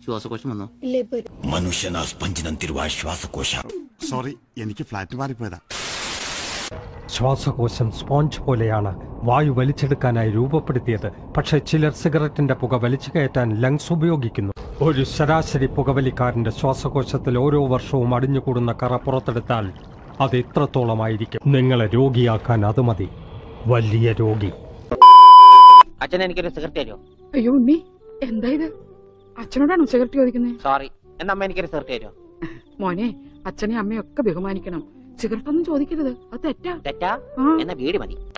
ശ്വാസകോശം വന്നോ ഇല്ല ഇപ്പൊ വരും. മനുഷ്യന സ്പഞ്ചിനಂತಿರುವ ಶ್ವಾಸಕೋಶ സോറി എനിക്ക് ഫ്ലാറ്റ് മാറിപ്പോയതാ ശ്വാസകോശം സ്പോഞ്ച് പോലെയാണ് വായു വലിച്ചെടുക്കാനായി രൂപപ്പെടുത്തിയത് പക്ഷേ ചിലർ സിഗരറ്റിന്റെ പുക വലിച്ചു കയറ്റാൻ ലങ്സ് ഉപയോഗിക്കുന്നു ഒരു ശരാശരി പുകവലിക്കാരന്റെ ശ്വാസകോശത്തിൽ ഓരോ വർഷവും അടിഞ്ഞുകൂടുന്ന കറ പുറത്തെടുത്താൽ അത് എത്രത്തോളമായിരിക്കും നിങ്ങളെ രോഗിയാക്കാൻ അത് മതി വലിയ രോഗി അച്ഛൻ എനിക്കൊരു സിഗരറ്റ് തരുമോ അയ്യോ ഉണ്ണി എന്താ ഇത് അച്ഛനോടാണോ സിഗരറ്റ് ചോദിക്കുന്നത് സോറി എന്നാ അമ്മ എനിക്കൊരു സിഗരറ്റ് തരുമോ മോനെ അച്ഛനെ അമ്മയും ഒക്കെ ബഹുമാനിക്കണം സിഗരറ്റ് ഒന്നും ചോദിക്കരുത് അത് തെറ്റാ തെറ്റാ ആ എന്നാ വീട് മതി